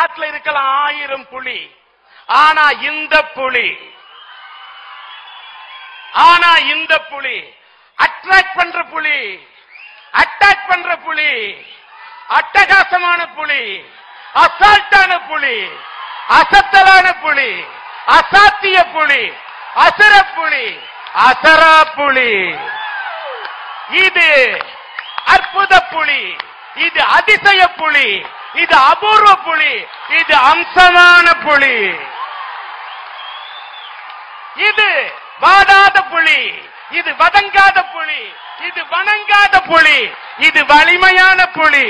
தமிழ்நாட்டில் இருக்கலாம் ஆயிரம் புலி ஆனா இந்த புலி ஆனா இந்த புலி அட்ராக்ட் பண்ற புலி அட்டாக் பண்ற புலி அட்டகாசமான புலி அசால்ட்டான புலி அசத்தலான புலி அசாத்திய புலி அசுர புலி அசரா புலி இது அற்புத புலி இது அதிசய புலி இது அபூர்வ புலி இது அம்சமான புலி இது வாடாத புலி இது வதங்காத புலி இது வணங்காத புலி இது வலிமையான புலி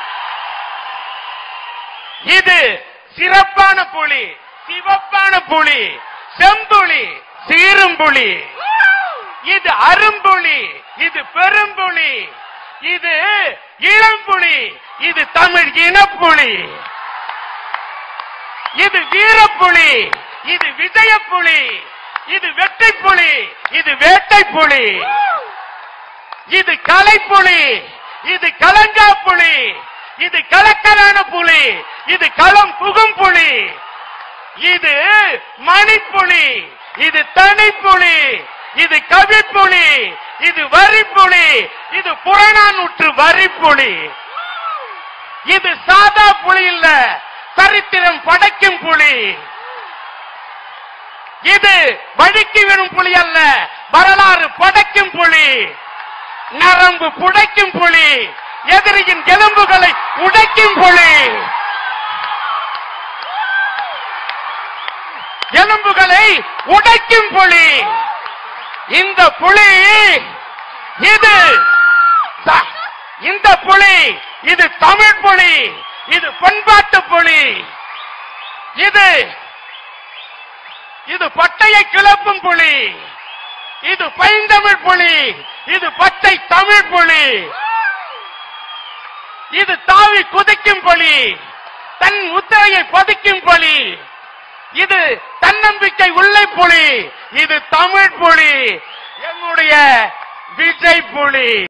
இது சிறப்பான புலி சிவப்பான புலி செம்புலி சீரும்புலி இது அரும்புலி இது பெரும்புலி இது இளம்புலி இது தமிழ் இனப்புலி இது வீரப்புலி இது விஜயப்புலி இது வெட்டைப்புலி இது வேட்டைப்புலி இது கலைப்புலி இது கலங்கா புலி இது கலக்கலான புலி இது களம் புகும் புலி இது மணிப்புலி இது தனிப்புலி இது கவிப்புலி இது வரிப்புலி இது புறநானூற்று வரிப்புலி இது சாதா புலி இல்ல சரித்திரம் படைக்கும் புலி இது வழிக்கு விடும் புலி அல்ல வரலாறு படைக்கும் புலி நரம்பு புடைக்கும் புலி எதிரியின் எலும்புகளை உடைக்கும் புலி எலும்புகளை உடைக்கும் புலி இந்த புலி இது ச- இந்த புலி இது தமிழ் புலி இது பண்பாட்டு புலி இது இது பட்டையை கிளப்பும் புலி இது பைந்தமிழ் புலி இது பச்சை தமிழ் புலி இது தாவி குதிக்கும் புலி தன் முத்திரையை பதிக்கும் புலி இது தன்னம்பிக்கை உள்ள புலி இது தமிழ் புலி என்னுடைய விஜய் புலி